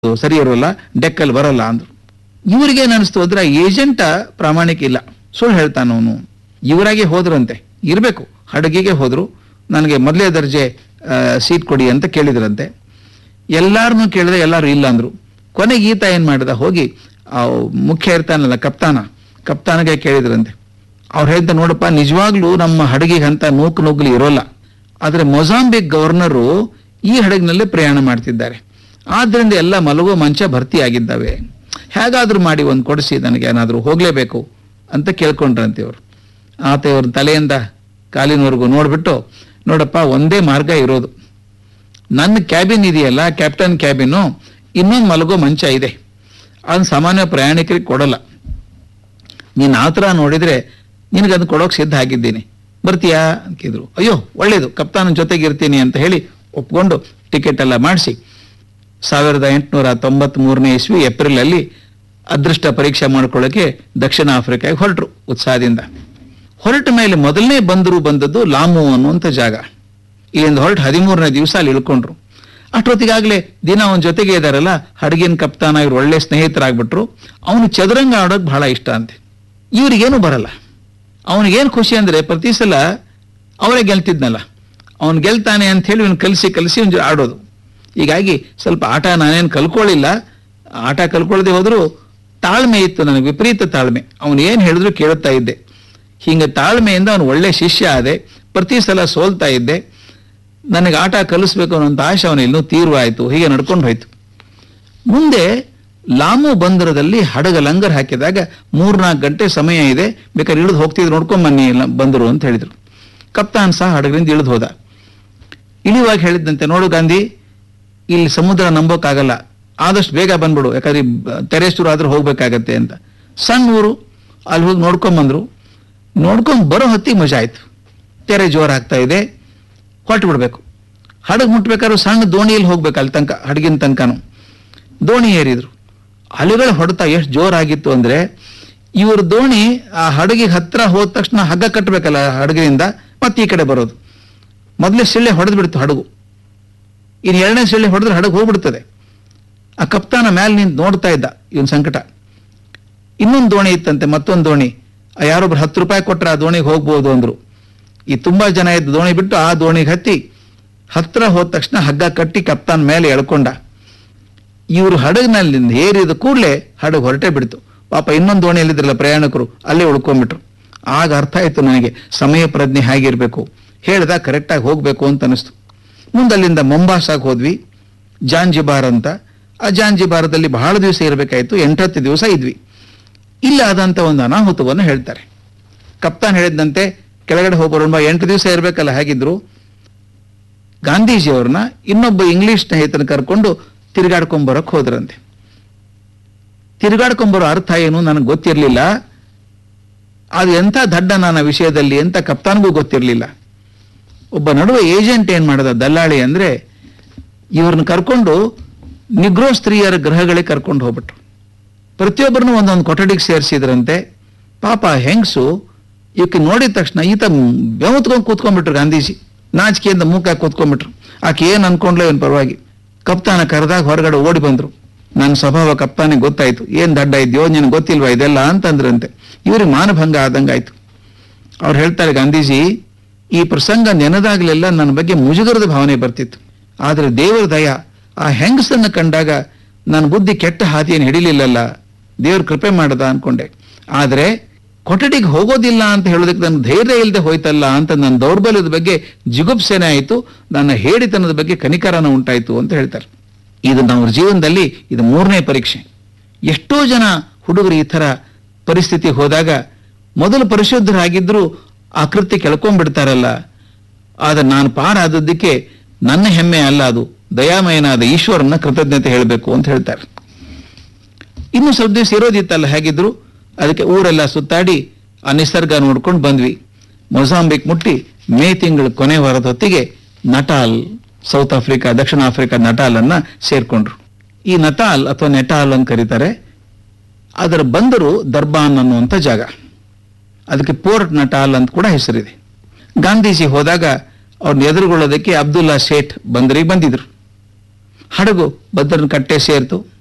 ಸರಿ ಇರೋಲ್ಲ ಡೆಕ್ಕಲ್ಲಿ ಬರಲ್ಲ ಅಂದ್ರು ಇವ್ರಿಗೇನ್ ಅನಿಸ್ತು ಅಂದ್ರೆ ಏಜೆಂಟ ಪ್ರಾಮಾಣಿಕ ಇಲ್ಲ ಸುಳ್ಳು ಹೇಳ್ತಾನ ಅವನು ಇವರಾಗೆ ಹೋದ್ರಂತೆ ಇರಬೇಕು ಹಡಗಿಗೆ ಹೋದ್ರು ನನಗೆ ಮೊದಲೇ ದರ್ಜೆ ಸೀಟ್ ಕೊಡಿ ಅಂತ ಕೇಳಿದ್ರಂತೆ ಎಲ್ಲಾರನ್ನೂ ಕೇಳಿದ್ರೆ ಎಲ್ಲರೂ ಇಲ್ಲ ಅಂದ್ರು ಕೊನೆಗೆ ಈತ ಏನ್ ಮಾಡಿದ ಹೋಗಿ ಆ ಮುಖ್ಯ ಇರ್ತಾನಲ್ಲ ಕಪ್ತಾನ ಕಪ್ತಾನಿಗೆ ಕೇಳಿದ್ರಂತೆ ಅವ್ರು ಹೇಳ್ತಾ ನೋಡಪ್ಪ ನಿಜವಾಗ್ಲೂ ನಮ್ಮ ಹಡಗಿಗೆ ಅಂತ ನೂಕು ನುಗ್ಗಲು ಇರೋಲ್ಲ ಆದ್ರೆ ಮೊಜಾಂಬಿಕ್ ಗವರ್ನರು ಈ ಹಡಗಿನಲ್ಲೇ ಪ್ರಯಾಣ ಮಾಡ್ತಿದ್ದಾರೆ ಆದ್ರಿಂದ ಎಲ್ಲ ಮಲಗೋ ಮಂಚ ಭರ್ತಿ ಆಗಿದ್ದಾವೆ ಹೇಗಾದ್ರೂ ಮಾಡಿ ಒಂದು ಕೊಡಿಸಿ ನನಗೆ ಏನಾದರೂ ಹೋಗ್ಲೇಬೇಕು ಅಂತ ಕೇಳ್ಕೊಂಡ್ರಂತೆ ಇವರು ಆತ ಇವ್ರ ತಲೆಯಿಂದ ಕಾಲಿನವರೆಗೂ ನೋಡ್ಬಿಟ್ಟು ನೋಡಪ್ಪ ಒಂದೇ ಮಾರ್ಗ ಇರೋದು ನನ್ನ ಕ್ಯಾಬಿನ್ ಇದೆಯಲ್ಲ ಕ್ಯಾಪ್ಟನ್ ಕ್ಯಾಬಿನು ಇನ್ನೊಂದು ಮಲಗೋ ಮಂಚ ಇದೆ ಅದನ್ನ ಸಾಮಾನ್ಯ ಪ್ರಯಾಣಿಕರಿಗೆ ಕೊಡಲ್ಲ ನೀನು ಆ ಥರ ನೋಡಿದ್ರೆ ನಿನಗೆ ಅದನ್ನ ಕೊಡೋಕೆ ಸಿದ್ಧ ಆಗಿದ್ದೀನಿ ಬರ್ತೀಯಾ ಅಂತಿದ್ರು ಅಯ್ಯೋ ಒಳ್ಳೇದು ಕಪ್ತಾನನ ಜೊತೆಗೆ ಇರ್ತೀನಿ ಅಂತ ಹೇಳಿ ಒಪ್ಕೊಂಡು ಟಿಕೆಟ್ ಎಲ್ಲ ಮಾಡಿಸಿ ಸಾವಿರದ ಎಂಟುನೂರ ತೊಂಬತ್ತ್ ಮೂರನೇ ಇಸ್ವಿ ಏಪ್ರಿಲ್ ಅಲ್ಲಿ ಅದೃಷ್ಟ ಪರೀಕ್ಷೆ ಮಾಡ್ಕೊಳ್ಳೋಕೆ ದಕ್ಷಿಣ ಆಫ್ರಿಕಾಗೆ ಹೊರಟರು ಉತ್ಸಾಹದಿಂದ ಹೊರಟ ಮೇಲೆ ಮೊದಲನೇ ಬಂದರು ಬಂದದ್ದು ಲಾಮು ಅನ್ನುವಂಥ ಜಾಗ ಇಲ್ಲಿಂದ ಹೊರಟು ಹದಿಮೂರನೇ ದಿವಸ ಅಲ್ಲಿ ಇಳ್ಕೊಂಡ್ರು ಅಷ್ಟೊತ್ತಿಗಾಗಲೇ ದಿನ ಅವನ ಜೊತೆಗೆ ಇದಾರಲ್ಲ ಹಡಗಿನ ಕಪ್ತಾನ ಇವ್ರು ಒಳ್ಳೆ ಸ್ನೇಹಿತರಾಗ್ಬಿಟ್ರು ಅವನು ಚದುರಂಗ ಆಡೋಕೆ ಬಹಳ ಇಷ್ಟ ಅಂತೆ ಇವ್ರಿಗೇನು ಬರಲ್ಲ ಅವನಿಗೇನು ಖುಷಿ ಅಂದ್ರೆ ಪ್ರತಿ ಸಲ ಅವರೇ ಗೆಲ್ತಿದ್ನಲ್ಲ ಅವನು ಗೆಲ್ತಾನೆ ಅಂತ ಹೇಳಿ ಇವ್ನು ಕಲಿಸಿ ಕಲಿಸಿ ಒಂದು ಆಡೋದು ಹೀಗಾಗಿ ಸ್ವಲ್ಪ ಆಟ ನಾನೇನು ಕಲ್ಕೊಳ್ಳಿಲ್ಲ ಆಟ ಕಲ್ಕೊಳ್ಳದೆ ಹೋದ್ರು ತಾಳ್ಮೆ ಇತ್ತು ನನಗೆ ವಿಪರೀತ ತಾಳ್ಮೆ ಅವನು ಏನು ಹೇಳಿದ್ರು ಕೇಳುತ್ತಾ ಇದ್ದೆ ಹಿಂಗೆ ತಾಳ್ಮೆಯಿಂದ ಅವನು ಒಳ್ಳೆ ಶಿಷ್ಯ ಆದೆ ಪ್ರತಿ ಸಲ ಸೋಲ್ತಾ ಇದ್ದೆ ನನಗೆ ಆಟ ಕಲಿಸ್ಬೇಕು ಅನ್ನೋಂಥ ಆಶೆ ಅವನು ಇನ್ನೂ ತೀರ್ವಾಯಿತು ಹೀಗೆ ನಡ್ಕೊಂಡು ಹೋಯ್ತು ಮುಂದೆ ಲಾಮು ಬಂದರದಲ್ಲಿ ಹಡಗ ಲಂಗರ್ ಹಾಕಿದಾಗ ಮೂರ್ನಾಲ್ಕು ಗಂಟೆ ಸಮಯ ಇದೆ ಬೇಕಾದ್ರೆ ಇಳಿದು ಹೋಗ್ತಿದ್ರು ನೋಡ್ಕೊಂಡ್ ಬನ್ನಿ ಲ- ಬಂದರು ಅಂತ ಹೇಳಿದ್ರು ಕಪ್ತಾನ್ ಸಹ ಹಡಗರಿಂದ ಇಳಿದು ಹೋದ ಇಳಿಯುವಾಗ ಹೇಳಿದ್ದಂತೆ ನೋಡು ಗಾಂಧಿ ಇಲ್ಲಿ ಸಮುದ್ರ ನಂಬೋಕ್ಕಾಗಲ್ಲ ಆದಷ್ಟು ಬೇಗ ಬಂದ್ಬಿಡು ಯಾಕಂದ್ರೆ ಈ ಬ- ತೆರೆಸ್ತೂರು ಆದ್ರೂ ಹೋಗ್ಬೇಕಾಗತ್ತೆ ಅಂತ ಸಣ್ಣ ಊರು ಅಲ್ಲಿ ಹೋಗಿ ನೋಡ್ಕೊಂಡ್ ಬಂದ್ರು ನೋಡ್ಕೊಂಡ್ ಬರೋ ಹೊತ್ತಿಗೆ ಮಜಾ ಆಯ್ತು ತೆರೆ ಜೋರ್ ಆಗ್ತಾ ಇದೆ ಹೊರಟು ಬಿಡ್ಬೇಕು ಹಡಗ್ ಮುಟ್ಬೇಕಾದ್ರೂ ಸಣ್ಣ ದೋಣಿಯಲ್ಲಿ ಹೋಗ್ಬೇಕು ಅಲ್ಲಿ ತನಕ ಹಡಗಿನ ತನಕನು ದೋಣಿ ಏರಿದ್ರು ಅಲೆಗಳು ಹೊಡೆತ ಎಷ್ಟು ಜೋರಾಗಿತ್ತು ಅಂದ್ರೆ ಇವ್ರ ದೋಣಿ ಆ ಹಡಗಿಗೆ ಹತ್ರ ಹೋದ ತಕ್ಷಣ ಹಗ್ಗ ಕಟ್ಟಬೇಕಲ್ಲ ಹಡಗಿನಿಂದ ಮತ್ತೆ ಈ ಕಡೆ ಬರೋದು ಮೊದಲೇ ಸಿಳ್ಳೆ ಹೊಡೆದು ಬಿಡ್ತು ಹಡಗು ಇನ್ನು ಎರಡನೇ ಸಿಳ್ಳೆ ಹೊಡೆದ್ರೆ ಹಡಗು ಹೋಗ್ಬಿಡ್ತದೆ ಆ ಕಪ್ತಾನ ಮೇಲೆ ನಿಂತು ನೋಡ್ತಾ ಇದ್ದ ಇವನ್ ಸಂಕಟ ಇನ್ನೊಂದು ದೋಣಿ ಇತ್ತಂತೆ ಮತ್ತೊಂದು ದೋಣಿ ಆ ಯಾರೊಬ್ರು ಹತ್ತು ರೂಪಾಯಿ ಕೊಟ್ರೆ ಆ ದೋಣಿಗೆ ಹೋಗ್ಬೋದು ಅಂದ್ರು ಈ ತುಂಬಾ ಜನ ಇದ್ದ ದೋಣಿ ಬಿಟ್ಟು ಆ ದೋಣಿಗೆ ಹತ್ತಿ ಹತ್ರ ಹೋದ ತಕ್ಷಣ ಹಗ್ಗ ಕಟ್ಟಿ ಕಪ್ತಾನ್ ಮೇಲೆ ಎಳ್ಕೊಂಡ ಇವರು ಹಡಗಿನಲ್ಲಿ ಏರಿದ ಕೂಡಲೇ ಹಡಗು ಹೊರಟೇ ಬಿಡ್ತು ಪಾಪ ಇನ್ನೊಂದು ದೋಣಿಯಲ್ಲಿದ್ರಲ್ಲ ಪ್ರಯಾಣಿಕರು ಅಲ್ಲೇ ಉಳ್ಕೊಂಡ್ಬಿಟ್ರು ಆಗ ಅರ್ಥ ಆಯ್ತು ನನಗೆ ಸಮಯ ಪ್ರಜ್ಞೆ ಹೇಗಿರ್ಬೇಕು ಹೇಳ್ದ ಕರೆಕ್ಟಾಗಿ ಹೋಗ್ಬೇಕು ಅಂತ ಅನಿಸ್ತು ಮುಂದಲ್ಲಿಂದ ಮೊಂಬಾಸಾಗ್ ಹೋದ್ವಿ ಜಾಂಜಿಬಾರ್ ಅಂತ ಆ ಜಾಂಜಿಬಾರದಲ್ಲಿ ಬಹಳ ದಿವಸ ಇರಬೇಕಾಯ್ತು ಎಂಟತ್ತು ದಿವಸ ಇದ್ವಿ ಇಲ್ಲ ಆದಂತ ಒಂದು ಅನಾಹುತವನ್ನು ಹೇಳ್ತಾರೆ ಕಪ್ತಾನ್ ಹೇಳಿದಂತೆ ಕೆಳಗಡೆ ಹೋಗೋಣ ಎಂಟು ದಿವಸ ಇರಬೇಕಲ್ಲ ಹೇಗಿದ್ರು ಗಾಂಧೀಜಿಯವ್ರನ್ನ ಇನ್ನೊಬ್ಬ ಇಂಗ್ಲಿಷ್ ಸ್ನೇಹಿತನ ಕರ್ಕೊಂಡು ತಿರುಗಾಡ್ಕೊಂಬರಕ್ ಹೋದ್ರಂತೆ ತಿರುಗಾಡ್ಕೊಂಬರೋ ಅರ್ಥ ಏನು ನನಗೆ ಗೊತ್ತಿರಲಿಲ್ಲ ಅದು ಎಂಥ ದಡ್ಡ ನನ್ನ ವಿಷಯದಲ್ಲಿ ಅಂತ ಕಪ್ತಾನ್ಗೂ ಗೊತ್ತಿರಲಿಲ್ಲ ಒಬ್ಬ ನಡುವೆ ಏಜೆಂಟ್ ಏನ್ ಮಾಡದ ದಲ್ಲಾಳಿ ಅಂದ್ರೆ ಇವ್ರನ್ನ ಕರ್ಕೊಂಡು ನಿಗ್ರೋ ಸ್ತ್ರೀಯರ ಗೃಹಗಳಿಗೆ ಕರ್ಕೊಂಡು ಹೋಗ್ಬಿಟ್ರು ಪ್ರತಿಯೊಬ್ಬರನ್ನು ಒಂದೊಂದು ಕೊಠಡಿಗೆ ಸೇರಿಸಿದ್ರಂತೆ ಪಾಪ ಹೆಂಗಸು ಇವಕ್ಕೆ ನೋಡಿದ ತಕ್ಷಣ ಈತ ಬೆವತ್ಕೊಂಡು ಕೂತ್ಕೊಂಡ್ಬಿಟ್ರು ಗಾಂಧೀಜಿ ನಾಚಿಕೆಯಿಂದ ಮೂಕ ಕೂತ್ಕೊಂಡ್ಬಿಟ್ರು ಆಕೆ ಏನ್ ಅನ್ಕೊಂಡ್ಲೋ ಏನ್ ಪರವಾಗಿ ಕಪ್ತಾನ ಕರೆದಾಗ ಹೊರಗಡೆ ಓಡಿ ಬಂದ್ರು ನನ್ನ ಸ್ವಭಾವ ಕಪ್ತಾನಿಗೆ ಗೊತ್ತಾಯ್ತು ಏನ್ ದಡ್ಡ ಇದೆಯೋ ನಿನಗೆ ಗೊತ್ತಿಲ್ವಾ ಇದೆಲ್ಲ ಅಂತಂದ್ರಂತೆ ಇವ್ರಿಗೆ ಮಾನಭಂಗ ಆದಂಗಾಯ್ತು ಅವ್ರು ಹೇಳ್ತಾರೆ ಗಾಂಧೀಜಿ ಈ ಪ್ರಸಂಗ ನೆನೆದಾಗಲೆಲ್ಲ ನನ್ನ ಬಗ್ಗೆ ಮುಜುಗರದ ಭಾವನೆ ಬರ್ತಿತ್ತು ಆದ್ರೆ ದೇವರ ದಯ ಆ ಹೆಂಗಸನ್ನ ಕಂಡಾಗ ನನ್ನ ಬುದ್ಧಿ ಕೆಟ್ಟ ಹಾದಿಯನ್ನು ಹಿಡಿಲಿಲ್ಲಲ್ಲ ದೇವ್ರ ಕೃಪೆ ಮಾಡದ ಅನ್ಕೊಂಡೆ ಆದ್ರೆ ಕೊಠಡಿಗೆ ಹೋಗೋದಿಲ್ಲ ಅಂತ ಹೇಳೋದಕ್ಕೆ ನನ್ನ ಧೈರ್ಯ ಇಲ್ಲದೆ ಹೋಯ್ತಲ್ಲ ಅಂತ ನನ್ನ ದೌರ್ಬಲ್ಯದ ಬಗ್ಗೆ ಜಿಗುಪ್ಸೆನೆ ಆಯಿತು ನನ್ನ ಹೇಡಿತನದ ಬಗ್ಗೆ ಕನಿಕರನ ಉಂಟಾಯಿತು ಅಂತ ಹೇಳ್ತಾರೆ ಇದು ನಮ್ಮ ಜೀವನದಲ್ಲಿ ಇದು ಮೂರನೇ ಪರೀಕ್ಷೆ ಎಷ್ಟೋ ಜನ ಹುಡುಗರು ಈ ಥರ ಪರಿಸ್ಥಿತಿ ಹೋದಾಗ ಮೊದಲು ಪರಿಶುದ್ಧರಾಗಿದ್ರು ಆ ಕೃತ್ಯ ಕೆಳ್ಕೊಂಡ್ಬಿಡ್ತಾರಲ್ಲ ಆದ್ರೆ ನಾನು ಪಾರಾದದ್ದಕ್ಕೆ ನನ್ನ ಹೆಮ್ಮೆ ಅಲ್ಲ ಅದು ದಯಾಮಯನಾದ ಈಶ್ವರನ ಕೃತಜ್ಞತೆ ಹೇಳಬೇಕು ಅಂತ ಹೇಳ್ತಾರೆ ಇನ್ನು ಸ್ವಲ್ಪ ದಿವಸ ಇರೋದಿತ್ತಲ್ಲ ಹೇಗಿದ್ರು ಅದಕ್ಕೆ ಊರೆಲ್ಲ ಸುತ್ತಾಡಿ ಆ ನಿಸರ್ಗ ನೋಡ್ಕೊಂಡು ಬಂದ್ವಿ ಮೊಜಾಂಬಿಕ್ ಮುಟ್ಟಿ ಮೇ ತಿಂಗಳ ಕೊನೆ ವಾರದ ಹೊತ್ತಿಗೆ ನಟಾಲ್ ಸೌತ್ ಆಫ್ರಿಕಾ ದಕ್ಷಿಣ ಆಫ್ರಿಕಾ ನಟಾಲ್ ಅನ್ನ ಸೇರ್ಕೊಂಡ್ರು ಈ ನಟಾಲ್ ಅಥವಾ ನೆಟಾಲ್ ಅಂತ ಕರೀತಾರೆ ಅದರ ಬಂದರು ದರ್ಬಾನ್ ಅನ್ನುವಂಥ ಜಾಗ ಅದಕ್ಕೆ ಪೋರ್ಟ್ ನಟಾಲ್ ಅಂತ ಕೂಡ ಹೆಸರಿದೆ ಗಾಂಧೀಜಿ ಹೋದಾಗ ಅವ್ರನ್ನ ಎದುರುಗೊಳ್ಳೋದಕ್ಕೆ ಅಬ್ದುಲ್ಲಾ ಶೇಠ್ ಬಂದರಿಗೆ ಬಂದಿದ್ರು ಹಡಗು ಭದ್ರನ ಕಟ್ಟೆ ಸೇರ್ತು